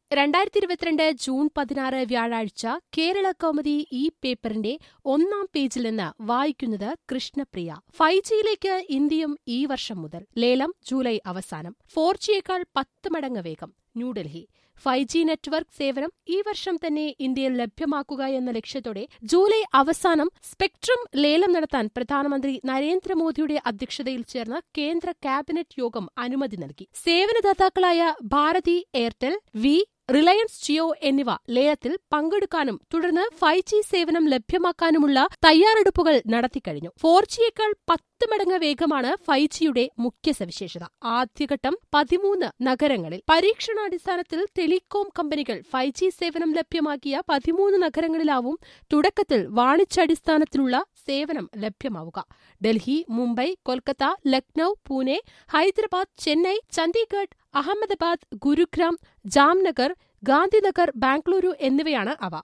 രണ്ടായിരത്തി ഇരുപത്തിരണ്ട് ജൂൺ പതിനാറ് വ്യാഴാഴ്ച കേരള കൗമുദി ഈ പേപ്പറിന്റെ ഒന്നാം പേജിൽ നിന്ന് വായിക്കുന്നത് കൃഷ്ണപ്രിയ ഫൈവ് ജിയിലേക്ക് ഇന്ത്യയും ഈ വർഷം മുതൽ ലേലം ജൂലൈ അവസാനം ഫോർ ജിയേക്കാൾ പത്ത് മടങ്ങ് വേഗം ന്യൂഡൽഹി ഫൈവ് ജി നെറ്റ്വർക്ക് സേവനം ഈ വർഷം തന്നെ ഇന്ത്യയിൽ ലഭ്യമാക്കുക എന്ന ലക്ഷ്യത്തോടെ ജൂലൈ അവസാനം സ്പെക്ട്രം ലേലം നടത്താൻ പ്രധാനമന്ത്രി നരേന്ദ്രമോദിയുടെ അധ്യക്ഷതയിൽ ചേർന്ന കേന്ദ്ര ക്യാബിനറ്റ് യോഗം അനുമതി നൽകി സേവനദാതാക്കളായ Bharti Airtel Vi Reliance Jio എന്നിവ ലേലത്തിൽ പങ്കെടുക്കാനും തുടർന്ന് ഫൈവ് ജി സേവനം ലഭ്യമാക്കാനുമുള്ള തയ്യാറെടുപ്പുകൾ നടത്തിക്കഴിഞ്ഞു ഫോർ ജിയേക്കാൾ പത്ത് മടങ്ങ് വേഗമാണ് ഫൈവ് ജിയുടെ മുഖ്യ സവിശേഷത ആദ്യഘട്ടം പതിമൂന്ന് നഗരങ്ങളിൽ പരീക്ഷണാടിസ്ഥാനത്തിൽ ടെലികോം കമ്പനികൾ ഫൈവ് ജി സേവനം ലഭ്യമാക്കിയ പതിമൂന്ന് നഗരങ്ങളിലാവും തുടക്കത്തിൽ വാണിജ്യാടിസ്ഥാനത്തിലുള്ള സേവനം ലഭ്യമാവുക ഡൽഹി മുംബൈ കൊൽക്കത്ത ലക്നൌ പൂനെ ഹൈദരാബാദ് ചെന്നൈ ചണ്ഡീഗഡ് അഹമ്മദാബാദ് ഗുരുഗ്രാം ജാംനഗർ ഗാന്ധിനഗർ ബാംഗ്ലൂരു എന്നിവയാണ് അവ